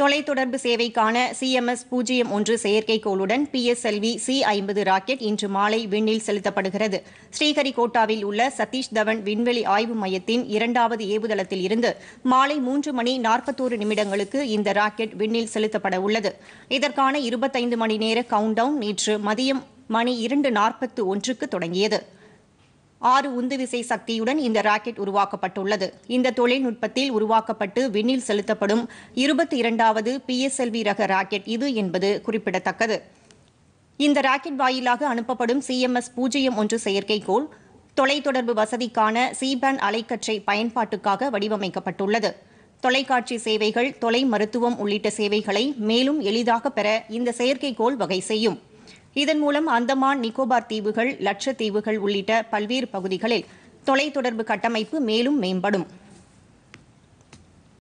தொலைத்தொடர்பு சேவைக்கான சிஎம்எஸ் பூஜ்ஜியம் ஒன்று செயற்கைக்கோளுடன் பிஎஸ்எல்வி சி ஐம்பது ராக்கெட் இன்று மாலை விண்ணில் செலுத்தப்படுகிறது ஸ்ரீஹரிகோட்டாவில் உள்ள சதீஷ் தவன் விண்வெளி ஆய்வு மையத்தின் இரண்டாவது ஏவுதளத்தில் இருந்து மாலை மூன்று மணி நாற்பத்தோரு நிமிடங்களுக்கு இந்த ராக்கெட் விண்ணில் செலுத்தப்பட உள்ளது இதற்கான இருபத்தைந்து மணி நேர கவுண்டவுன் நேற்று மதியம் மணி இரண்டு நாற்பத்து ஒன்றுக்கு தொடங்கியது ஆறு உந்துவிசை சக்தியுடன் இந்த ராக்கெட் உருவாக்கப்பட்டுள்ளது இந்த தொழில்நுட்பத்தில் உருவாக்கப்பட்டு விண்ணில் செலுத்தப்படும் இருபத்தி இரண்டாவது பிஎஸ்எல்வி ரக ராக்கெட் இது என்பது குறிப்பிடத்தக்கது இந்த ராக்கெட் வாயிலாக அனுப்பப்படும் சிஎம்எஸ் பூஜ்ஜியம் ஒன்று செயற்கைக்கோள் தொலைத்தொடர்பு வசதிக்கான சிபேன் அலைக்கற்றை பயன்பாட்டுக்காக வடிவமைக்கப்பட்டுள்ளது தொலைக்காட்சி சேவைகள் தொலை மருத்துவம் உள்ளிட்ட சேவைகளை மேலும் எளிதாக பெற இந்த செயற்கைக்கோள் வகை செய்யும் இதன் மூலம் அந்தமான் நிக்கோபார் தீவுகள் லட்சத்தீவுகள் உள்ளிட்ட பல்வேறு பகுதிகளில் தொலைத்தொடர்பு கட்டமைப்பு மேலும் மேம்படும்